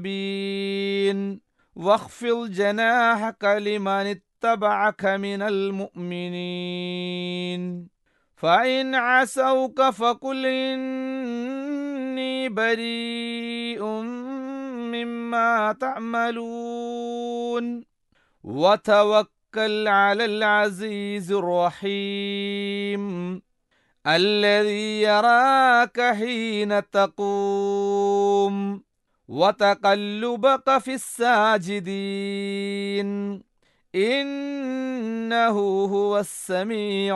بين واخفض جناحك لمن اتبعك من المؤمنين فإن عسوك فقل إني بريء مما تعملون وتوكل على العزيز الرحيم الذي يراك حين تقوم وتقلبك في الساجدين إنه هو السميع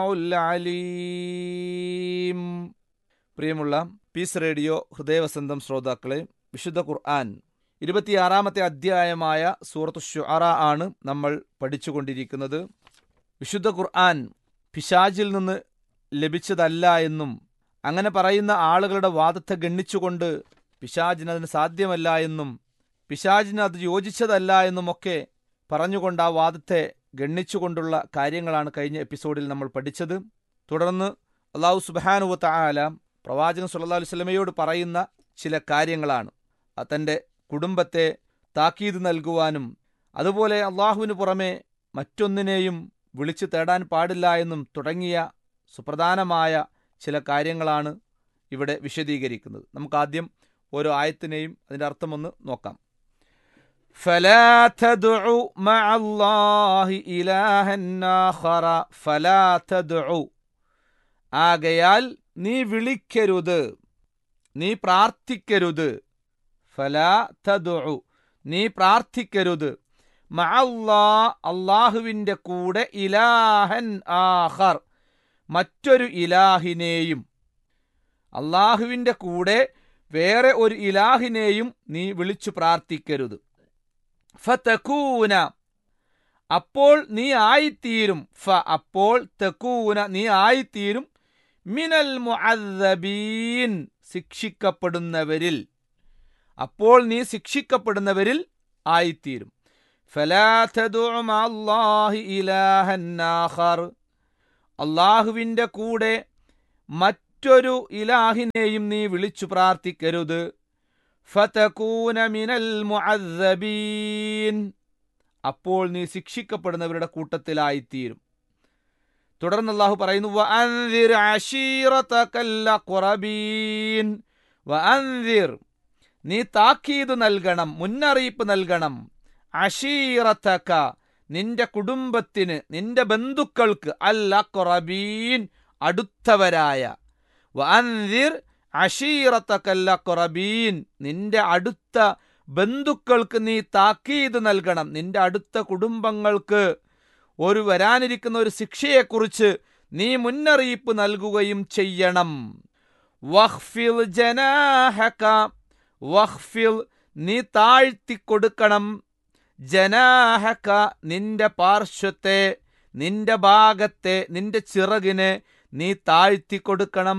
العليم പ്രിയമുള്ള piece radio ഹൃദയവസന്തം ശ്രോതാക്കളെ വിശുദ്ധ ഖുർആൻ ഇരുപത്തിയാറാമത്തെ അധ്യായമായ സൂറത്ത് ഷുഅറ ആണ് നമ്മൾ പഠിച്ചുകൊണ്ടിരിക്കുന്നത് വിശുദ്ധ ഖുർആൻ പിശാജിൽ നിന്ന് ലഭിച്ചതല്ല എന്നും അങ്ങനെ പറയുന്ന ആളുകളുടെ വാദത്തെ ഗണ്ണിച്ചുകൊണ്ട് പിശാജിന് അതിന് സാധ്യമല്ല എന്നും പിശാജിന് അത് യോജിച്ചതല്ല എന്നുമൊക്കെ പറഞ്ഞുകൊണ്ട് ആ വാദത്തെ ഗണ്ണിച്ചുകൊണ്ടുള്ള കാര്യങ്ങളാണ് കഴിഞ്ഞ എപ്പിസോഡിൽ നമ്മൾ പഠിച്ചത് തുടർന്ന് അള്ളാഹു സുബാനുവത്ത ആല പ്രവാചകൻ സുല്ലാ വസ്ലമയോട് പറയുന്ന ചില കാര്യങ്ങളാണ് തൻ്റെ കുടുംബത്തെ താക്കീത് നൽകുവാനും അതുപോലെ അള്ളാഹുവിന് പുറമെ മറ്റൊന്നിനെയും വിളിച്ചു തേടാൻ പാടില്ല എന്നും തുടങ്ങിയ സുപ്രധാനമായ ചില കാര്യങ്ങളാണ് ഇവിടെ വിശദീകരിക്കുന്നത് നമുക്കാദ്യം ഓരോ ആയത്തിനെയും അതിൻ്റെ അർത്ഥമൊന്ന് നോക്കാം فلا تدع مع الله إلها آخر فلا تدع ആകയാൽ നീ വിളിക്കരുത് നീ പ്രാർത്ഥിക്കരുത് ഫലാ തദുഉ നീ പ്രാർത്ഥിക്കരുത് മഅല്ലാ അള്ളാഹുവിൻ്റെ കൂടെ ഇലാഹൻ ആഹർ മറ്റൊരു ഇലാഹിനെയും അള്ളാഹുവിൻ്റെ കൂടെ വേറെ ഒരു ഇലാഹിനെയും നീ വിളിച്ചു പ്രാർത്ഥിക്കരുത് ഫതകൂന അപ്പോൾ നീ ആയിത്തീരും ഫ അപ്പോൾ തക്കൂന നീ ആയിത്തീരും മിനൽ മുഅദ്ദബീൻ ശിക്ഷിക്കപ്പെടുന്നവരിൽ അപ്പോൾ നീ ശിക്ഷിക്കപ്പെടുന്നവരിൽ ആയിത്തീരും ഫലാ തദഉ മഅല്ലാഹി ഇലാഹൻ ആഖർ അള്ളാഹുവിൻ്റെ കൂടെ മറ്റൊരു ഇലാഹിനെയും നീ വിളിച്ചു പ്രാർത്ഥിക്കരുത് ഫതകൂന മിനൽ മുഅദ്ദബീൻ അപ്പോൾ നീ ശിക്ഷിക്കപ്പെടുന്നവരുടെ കൂട്ടത്തിലായിത്തീരും തുടർന്ന് അള്ളാഹു പറയുന്നു വഅൻദിർ അശീറതകൽ അഖ്റബീൻ വഅൻദിർ നീ താക്കീത് നൽകണം മുന്നറിയിപ്പ് നൽകണം അഷീറത്തക്ക നിന്റെ കുടുംബത്തിന് നിന്റെ ബന്ധുക്കൾക്ക് അൽ അഖ്റബീൻ അടുത്തവരായ വഅൻദിർ അഷീറത്തക്കൽ അഖ്റബീൻ നിന്റെ അടുത്ത ബന്ധുക്കൾക്ക് നീ താക്കീത് നൽകണം നിന്റെ അടുത്ത കുടുംബങ്ങൾക്ക് ഒരു വരാനിരിക്കുന്ന ഒരു ശിക്ഷയെക്കുറിച്ച് നീ മുന്നറിയിപ്പ് നൽകുകയും ചെയ്യണം വഹ്ഫിൽ ജനാഹക വഹ്ഫിൽ നീ താഴ്ത്തി കൊടുക്കണം ജനാഹക നിന്റെ പാർശ്വത്തെ നിന്റെ ഭാഗത്തെ നിന്റെ ചിറകിനെ നീ താഴ്ത്തി കൊടുക്കണം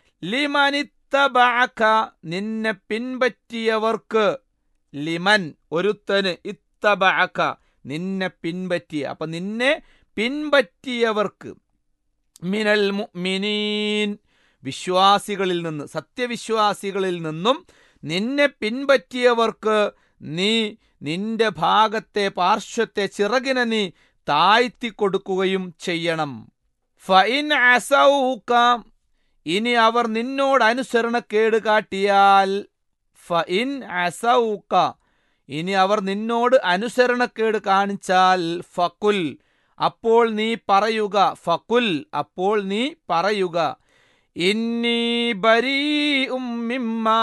ലിമനിത്തബഅക നിന്നെ പിൻപറ്റിയവർക്ക് ലിമൻ ഒരുത്തന് ഇത്തബഅക നിന്നെ പിൻപറ്റിയ അപ്പൊ നിന്നെ പിൻപറ്റിയവർക്ക് മിനൽ മുഅ്മിനീൻ വിശ്വാസികളിൽ നിന്ന് സത്യവിശ്വാസികളിൽ നിന്നും നിന്നെ പിൻപറ്റിയവർക്ക് നീ നിന്റെ ഭാഗത്തെ പാർശ്വത്തെ ചിറകിനെ നീ താഴ്ത്തി കൊടുക്കുകയും ചെയ്യണം ഫൈൻ അസൗക ഇനി അവർ നിന്നോട് അനുസരണക്കേട് കാട്ടിയാൽ ഫഇൻ അസൗക ഇനി അവർ നിന്നോട് അനുസരണക്കേട് കാണിച്ചാൽ ഫക്കുൽ അപ്പോൾ നീ പറയുക ഫക്കുൽ അപ്പോൾ നീ പറയുക ഇന്നി ബരീ മിമ്മാ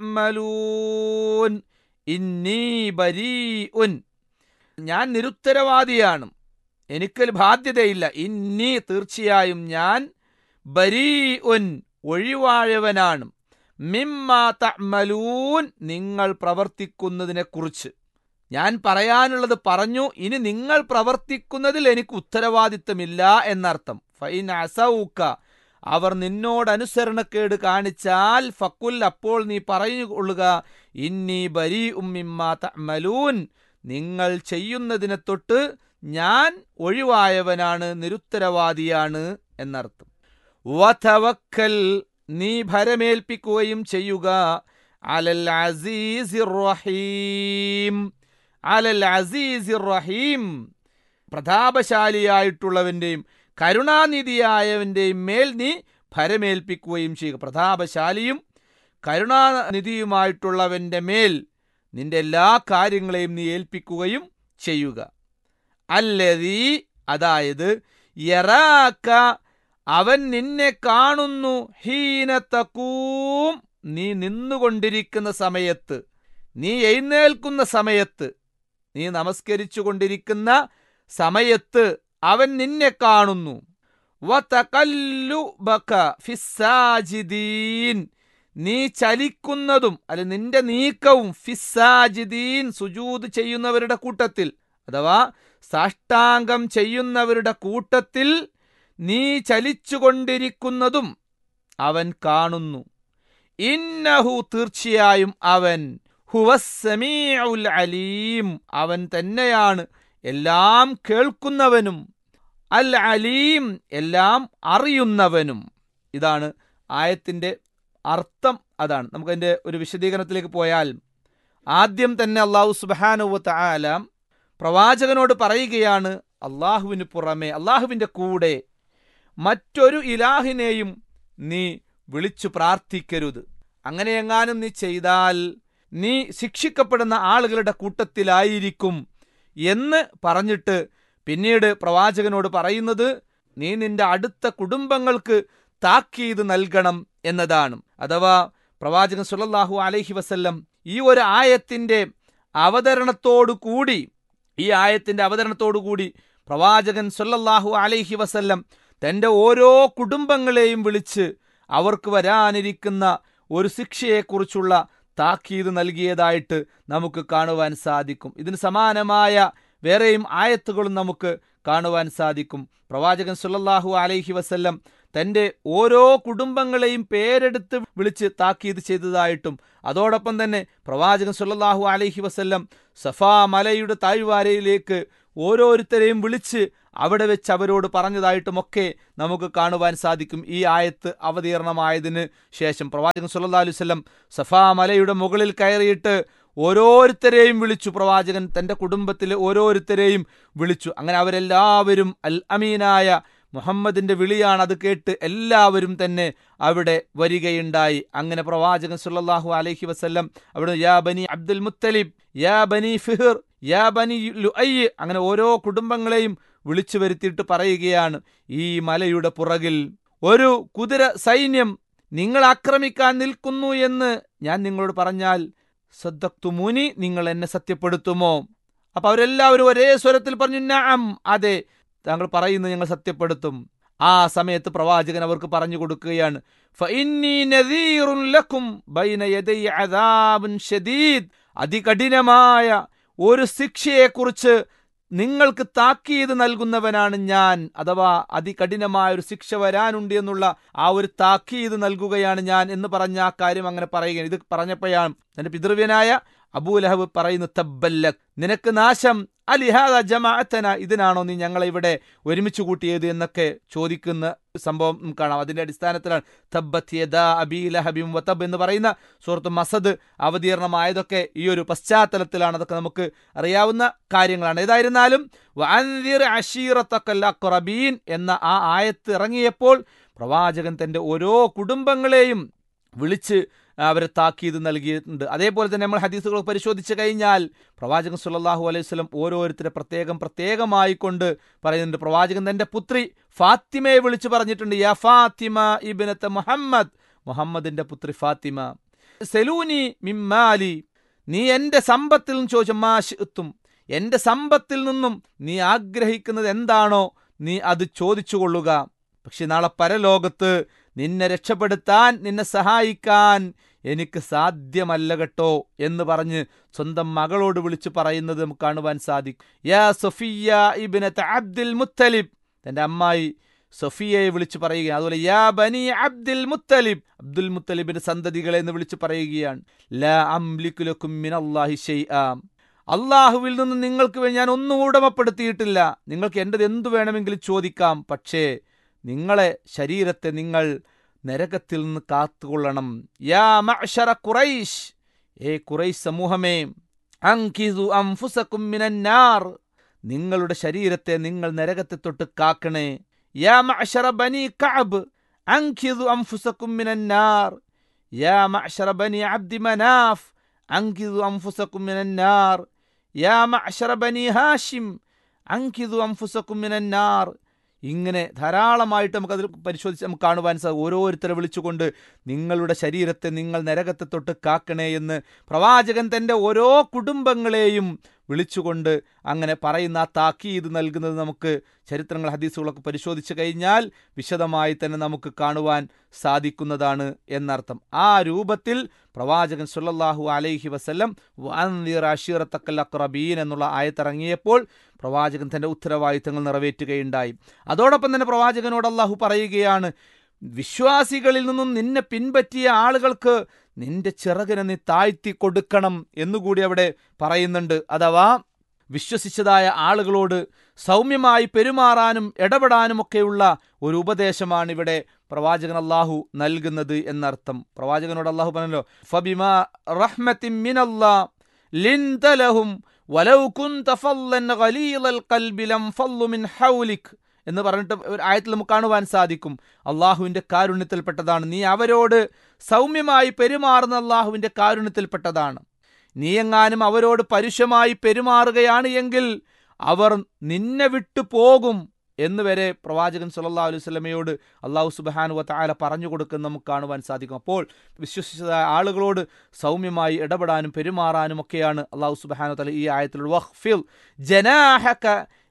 തഅമലൂൻ ഇന്നി ബരീ ഉൻ ഞാൻ നിരുത്തരവാദിയാണ് എനിക്ക് ബാധ്യതയില്ല ഇന്നി തീർച്ചയായും ഞാൻ ബരീ ഉൻ ഒഴിവാഴവനാണ് മിമ്മാ തഅമലൂൻ നിങ്ങൾ പ്രവർത്തിക്കുന്നതിനെക്കുറിച്ച് ഞാൻ പറയാനുള്ളത് പറഞ്ഞു ഇനി നിങ്ങൾ പ്രവർത്തിക്കുന്നതിൽ എനിക്ക് ഉത്തരവാദിത്തമില്ല എന്നർത്ഥം ഫൈൻ അസൗക്ക അവർ നിന്നോട് അനുസരണക്കേട് കാണിച്ചാൽ ഫക്കുൽ അപ്പോൾ നീ പറഞ്ഞുകൊള്ളുക ഇന്നി ബരി ഉമ്മിമ്മ തഅമലൂൻ നിങ്ങൾ ചെയ്യുന്നതിനെ തൊട്ട് ഞാൻ ഒഴിവായവനാണ് നിരുത്തരവാദിയാണ് എന്നർത്ഥം വതവക്കൽ നീ ഭരമേൽപ്പിക്കുകയും ചെയ്യുക അലൽ അസീസിർ റഹീം അലൽ അസീസിർ റഹീം പ്രതാപശാലിയായിട്ടുള്ളവൻ്റെയും കരുണാനിധിയായവൻ്റെയും മേൽ നീ ഭരമേൽപ്പിക്കുകയും ചെയ്യുക പ്രതാപശാലിയും കരുണാനിധിയുമായിട്ടുള്ളവൻ്റെ മേൽ നിന്റെ എല്ലാ കാര്യങ്ങളെയും നീ ഏൽപ്പിക്കുകയും ചെയ്യുക അല്ലതീ അതായത് യറാക്ക അവൻ നിന്നെ കാണുന്നു ഹീനത്തക്കൂം നീ നിന്നുകൊണ്ടിരിക്കുന്ന സമയത്ത് നീ എഴുന്നേൽക്കുന്ന സമയത്ത് നീ നമസ്കരിച്ചു കൊണ്ടിരിക്കുന്ന സമയത്ത് അവൻ നിന്നെ കാണുന്നു വതകല്ലുബക ഫിസ്സാജിദീൻ നീ ചലിക്കുന്നതും അല്ലെ നിന്റെ നീക്കവും ഫിസ്സാജിദീൻ സുജൂദ് ചെയ്യുന്നവരുടെ കൂട്ടത്തിൽ അഥവാ സാഷ്ടാംഗം ചെയ്യുന്നവരുടെ കൂട്ടത്തിൽ നീ ചലിച്ചുകൊണ്ടിരിക്കുന്നതും അവൻ കാണുന്നു ഇന്നഹു തീർച്ചയായും അവൻ ഹുവസ്സമീഉൽ അലീം അവൻ തന്നെയാണ് എല്ലാം കേൾക്കുന്നവനും അൽ അലീം എല്ലാം അറിയുന്നവനും ഇതാണ് ആയത്തിൻ്റെ അർത്ഥം അതാണ് നമുക്കതിൻ്റെ ഒരു വിശദീകരണത്തിലേക്ക് പോയാൽ ആദ്യം തന്നെ അള്ളാഹു സുബാനുവത്ത് ആലാം പ്രവാചകനോട് പറയുകയാണ് അള്ളാഹുവിന് പുറമെ അള്ളാഹുവിൻ്റെ കൂടെ മറ്റൊരു ഇലാഹിനെയും നീ വിളിച്ചു പ്രാർത്ഥിക്കരുത് അങ്ങനെ എങ്ങാനും നീ ചെയ്താൽ നീ ശിക്ഷിക്കപ്പെടുന്ന ആളുകളുടെ കൂട്ടത്തിലായിരിക്കും എന്ന് പറഞ്ഞിട്ട് പിന്നീട് പ്രവാചകനോട് പറയുന്നത് നീ നിന്റെ അടുത്ത കുടുംബങ്ങൾക്ക് താക്കീത് നൽകണം എന്നതാണ് അഥവാ പ്രവാചകൻ സുല്ലല്ലാഹു അലൈഹി വസല്ലം ഈ ഒരു ആയത്തിന്റെ അവതരണത്തോടു കൂടി ഈ ആയത്തിന്റെ അവതരണത്തോടു കൂടി പ്രവാചകൻ സുല്ലല്ലാഹു അലൈഹി വസല്ലം തന്റെ ഓരോ കുടുംബങ്ങളെയും വിളിച്ച് അവർക്ക് വരാനിരിക്കുന്ന ഒരു ശിക്ഷയെക്കുറിച്ചുള്ള താക്കീത് നൽകിയതായിട്ട് നമുക്ക് കാണുവാൻ സാധിക്കും ഇതിന് സമാനമായ വേറെയും ആയത്തുകളും നമുക്ക് കാണുവാൻ സാധിക്കും പ്രവാചകൻ സുല്ലല്ലാഹു അലൈഹി വസല്ലം തൻ്റെ ഓരോ കുടുംബങ്ങളെയും പേരെടുത്ത് വിളിച്ച് താക്കീത് ചെയ്തതായിട്ടും അതോടൊപ്പം തന്നെ പ്രവാചകൻ സുല്ലല്ലാഹു അലൈഹി വസല്ലം സഫാ മലയുടെ താഴ്വാരയിലേക്ക് ഓരോരുത്തരെയും വിളിച്ച് അവിടെ വെച്ച് അവരോട് പറഞ്ഞതായിട്ടുമൊക്കെ നമുക്ക് കാണുവാൻ സാധിക്കും ഈ ആയത്ത് അവതീർണമായതിന് ശേഷം പ്രവാചകൻ സുല്ലാ അലുവല്ലം സഫാ മലയുടെ മുകളിൽ കയറിയിട്ട് ഓരോരുത്തരെയും വിളിച്ചു പ്രവാചകൻ തൻ്റെ കുടുംബത്തിലെ ഓരോരുത്തരെയും വിളിച്ചു അങ്ങനെ അവരെല്ലാവരും അൽ അമീനായ മുഹമ്മദിന്റെ വിളിയാണ് അത് കേട്ട് എല്ലാവരും തന്നെ അവിടെ വരികയുണ്ടായി അങ്ങനെ പ്രവാചകൻ സുല്ലല്ലാഹു അലൈഹി വസല്ലം അവിടെ യാ ബനി അബ്ദുൽ മുത്തലിബ് യാ ബനി ഫിഹിർ യാ ബനി ലുഅയ്യ് അങ്ങനെ ഓരോ കുടുംബങ്ങളെയും വിളിച്ചു വരുത്തിയിട്ട് പറയുകയാണ് ഈ മലയുടെ പുറകിൽ ഒരു കുതിര സൈന്യം നിങ്ങൾ ആക്രമിക്കാൻ നിൽക്കുന്നു എന്ന് ഞാൻ നിങ്ങളോട് പറഞ്ഞാൽ സദ്ദക്തുമുനി നിങ്ങൾ എന്നെ സത്യപ്പെടുത്തുമോ അപ്പൊ അവരെല്ലാവരും ഒരേ സ്വരത്തിൽ പറഞ്ഞു നഅം അതെ താങ്കൾ പറയുന്നത് ഞങ്ങൾ സത്യപ്പെടുത്തും ആ സമയത്ത് പ്രവാചകൻ അവർക്ക് പറഞ്ഞു കൊടുക്കുകയാണ് ഫഇന്നീ നദീറുൻ ലക്കും ബൈന യദൈ അദാബുൻ ഷദീദ് അതികഠിനമായ ഒരു ശിക്ഷയെക്കുറിച്ച് നിങ്ങൾക്ക് താക്കീത് നൽകുന്നവനാണ് ഞാൻ അഥവാ അതികഠിനമായ ഒരു ശിക്ഷ വരാനുണ്ട് എന്നുള്ള ആ ഒരു താക്കീത് നൽകുകയാണ് ഞാൻ എന്ന് പറഞ്ഞ ആ കാര്യം അങ്ങനെ പറയുകയാണ് ഇത് പറഞ്ഞപ്പോഴാണ് എന്റെ പിതൃവ്യനായ അബൂലഹബ് പറയുന്നു തബ്ബല്ലക് നിനക്ക് നാശം അലിഹാദ ജമാഅത്തന ഇതിനാണോ നീ ഞങ്ങളെ ഇവിടെ ഒരുമിച്ച് കൂട്ടിയത് എന്നൊക്കെ ചോദിക്കുന്ന സംഭവം കാണാം അതിന്റെ അടിസ്ഥാനത്തിലാണ് തബ്ബത്ത് യദാ അബീ ലഹബിം വതബ് എന്ന് പറയുന്ന സുഹൃത്ത് മസദ് അവതീർണമായതൊക്കെ ഈ ഒരു പശ്ചാത്തലത്തിലാണ് അതൊക്കെ നമുക്ക് അറിയാവുന്ന കാര്യങ്ങളാണ് ഏതായിരുന്നാലും വഅൻദിർ അശീറത്തക്കൽ അഖ്റബീൻ എന്ന ആ ആയത്ത് ഇറങ്ങിയപ്പോൾ പ്രവാചകൻ തന്റെ ഓരോ കുടുംബങ്ങളെയും വിളിച്ച് അവരെ താക്കീത് നൽകിയിട്ടുണ്ട് അതേപോലെ തന്നെ നമ്മൾ ഹദീസുകൾ പരിശോധിച്ചു കഴിഞ്ഞാൽ പ്രവാചകൻ സുല്ലാഹു അലൈഹി സ്വലം ഓരോരുത്തരെ പ്രത്യേകം പ്രത്യേകമായി കൊണ്ട് പറയുന്നുണ്ട് പ്രവാചകൻ തന്റെ പുത്രി ഫാത്തിമയെ വിളിച്ചു പറഞ്ഞിട്ടുണ്ട് യാ ഫാത്തിമ ഇബിനത്ത് മുഹമ്മദ് മുഹമ്മദിന്റെ പുത്രി ഫാത്തിമ സെലൂനി മിമ്മാലി നീ എന്റെ സമ്പത്തിൽ നിന്ന് ചോദിച്ച മാഷിത്തും എന്റെ സമ്പത്തിൽ നിന്നും നീ ആഗ്രഹിക്കുന്നത് എന്താണോ നീ അത് ചോദിച്ചു കൊള്ളുക പക്ഷെ നാളെ പരലോകത്ത് നിന്നെ രക്ഷപ്പെടുത്താൻ നിന്നെ സഹായിക്കാൻ എനിക്ക് സാധ്യമല്ല കേട്ടോ എന്ന് പറഞ്ഞ് സ്വന്തം മകളോട് വിളിച്ചു പറയുന്നത് നമുക്ക് കാണുവാൻ സാധിക്കും യാ സൊഫിയ ഇബിനത്ത് അബ്ദുൽ മുത്തലിബ് തന്റെ അമ്മായി സൊഫിയയെ വിളിച്ചു പറയുകയാണ് അതുപോലെ യാ ബനി അബ്ദുൽ മുത്തലിബ് അബ്ദുൽ മുത്തലിബിന്റെ സന്തതികളെ എന്ന് വിളിച്ചു പറയുകയാണ് ലാ അംലിക്കുലക്കും മിനല്ലാഹി ഷൈആ അള്ളാഹുവിൽ നിന്ന് നിങ്ങൾക്ക് ഞാൻ ഒന്നും ഉടമപ്പെടുത്തിയിട്ടില്ല നിങ്ങൾക്ക് എൻ്റെത് എന്തു വേണമെങ്കിലും ചോദിക്കാം പക്ഷേ നിങ്ങളെ ശരീരത്തെ നിങ്ങൾ നരകത്തിൽ നിന്ന് കാത്തുകൊള്ളണം യാ മഅ്ശറ ഖുറൈശ് ഏ ഖുറൈശ് സമൂഹമേ അങ്കിതു അംഫുസക്കും മിനന്നാർ നിങ്ങളുടെ ശരീരത്തെ നിങ്ങൾ നരകത്തെ തൊട്ട് കാക്കണേ യാ മഅ്ശറ ബനി കഅബ് അങ്കിതു അംഫുസക്കും മിനന്നാർ യാ മഅ്ശറ ബനി അബ്ദി മനാഫ് അങ്കിതു അംഫുസക്കും മിനന്നാർ യാ മഅ്ശറ ബനി ഹാഷിം അങ്കിതു അംഫുസക്കും മിനന്നാർ ഇങ്ങനെ ധാരാളമായിട്ട് നമുക്കതിൽ പരിശോധിച്ച് നമുക്ക് കാണുവാൻ സാധിക്കും ഓരോരുത്തരെ വിളിച്ചുകൊണ്ട് നിങ്ങളുടെ ശരീരത്തെ നിങ്ങൾ നരകത്തെ തൊട്ട് കാക്കണേ എന്ന് പ്രവാചകൻ തൻ്റെ ഓരോ കുടുംബങ്ങളെയും വിളിച്ചുകൊണ്ട് അങ്ങനെ പറയുന്ന ആ താക്കീത് നൽകുന്നത് നമുക്ക് ചരിത്രങ്ങൾ ഹദീസുകളൊക്കെ പരിശോധിച്ചു കഴിഞ്ഞാൽ വിശദമായി തന്നെ നമുക്ക് കാണുവാൻ സാധിക്കുന്നതാണ് എന്നർത്ഥം ആ രൂപത്തിൽ പ്രവാചകൻ സുല്ലല്ലാഹു അലൈഹി വസല്ലം അഷീറത്തക്കൽ അക്രബീൻ എന്നുള്ള ആയത്തിറങ്ങിയപ്പോൾ പ്രവാചകൻ തൻ്റെ ഉത്തരവാദിത്തങ്ങൾ നിറവേറ്റുകയുണ്ടായി അതോടൊപ്പം തന്നെ പ്രവാചകനോട് അള്ളാഹു പറയുകയാണ് വിശ്വാസികളിൽ നിന്നും നിന്നെ പിൻപറ്റിയ ആളുകൾക്ക് നിന്റെ ചിറകിനെ നീ താഴ്ത്തി കൊടുക്കണം എന്നുകൂടി അവിടെ പറയുന്നുണ്ട് അഥവാ വിശ്വസിച്ചതായ ആളുകളോട് സൗമ്യമായി പെരുമാറാനും ഇടപെടാനുമൊക്കെയുള്ള ഒരു ഉപദേശമാണ് ഇവിടെ പ്രവാചകൻ അള്ളാഹു നൽകുന്നത് എന്നർത്ഥം പ്രവാചകനോട് അള്ളാഹു പറഞ്ഞല്ലോ ഫബിമാ റഹ്മത്തിൻ മിനല്ലാ ലിൻതലഹും വലൗ കുന്ത ഫല്ലൻ ഗലീലൽ ഖൽബി ലം ഫല്ലു മിൻ ഹൗലിക് എന്ന് പറഞ്ഞിട്ട് ഒരു ആയത്തിൽ നമുക്ക് കാണുവാൻ സാധിക്കും അള്ളാഹുവിൻ്റെ കാരുണ്യത്തിൽപ്പെട്ടതാണ് നീ അവരോട് സൗമ്യമായി പെരുമാറുന്ന അള്ളാഹുവിൻ്റെ കാരുണ്യത്തിൽപ്പെട്ടതാണ് നീ എങ്ങാനും അവരോട് പരുഷമായി പെരുമാറുകയാണ് എങ്കിൽ അവർ നിന്നെ വിട്ടു പോകും എന്ന് വരെ പ്രവാചകൻ സല്ലാ അലൈഹി സ്വലമയോട് അള്ളാഹു സുബാനു വത്താല പറഞ്ഞു കൊടുക്കുന്ന നമുക്ക് കാണുവാൻ സാധിക്കും അപ്പോൾ വിശ്വസിച്ച ആളുകളോട് സൗമ്യമായി ഇടപെടാനും പെരുമാറാനും ഒക്കെയാണ് അള്ളാഹു സുബാനു തല ഈ ആയത്തിലുള്ള വഖ്ഫിൽ ജനാഹക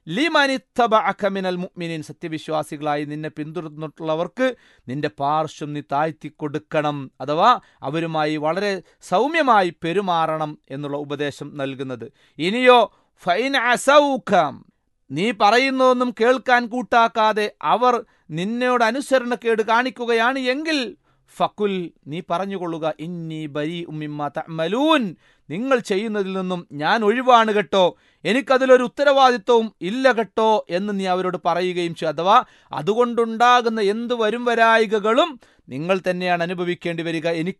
ലിമനിത്തബഅഖമിനൽ മുഅ്മിനീൻ സത്യവിശ്വാസികളായി നിന്നെ പിന്തുടർന്നിട്ടുള്ളവർക്ക് നിന്റെ പാർശ്വം നീ താഴ്ത്തി കൊടുക്കണം അഥവാ അവരുമായി വളരെ സൗമ്യമായി പെരുമാറണം എന്നുള്ള ഉപദേശം നൽകുന്നത് ഇനിയോ ഫൈൻ അസൗഖം നീ പറയുന്നതൊന്നും കേൾക്കാൻ കൂട്ടാക്കാതെ അവർ നിന്നോട് അനുസരണക്കേട് കാണിക്കുകയാണ് എങ്കിൽ ഫക്കുൽ നീ പറഞ്ഞുകൊള്ളുക ഇന്നി ബരി ഉമ്മിമ്മ തമലൂൻ നിങ്ങൾ ചെയ്യുന്നതിൽ നിന്നും ഞാൻ ഒഴിവാണ് കേട്ടോ എനിക്കതിലൊരു ഉത്തരവാദിത്വവും ഇല്ല കേട്ടോ എന്ന് നീ അവരോട് പറയുകയും ചെയ്യും അഥവാ അതുകൊണ്ടുണ്ടാകുന്ന എന്ത് വരും വരായികകളും നിങ്ങൾ തന്നെയാണ് അനുഭവിക്കേണ്ടി വരിക എനിക്ക്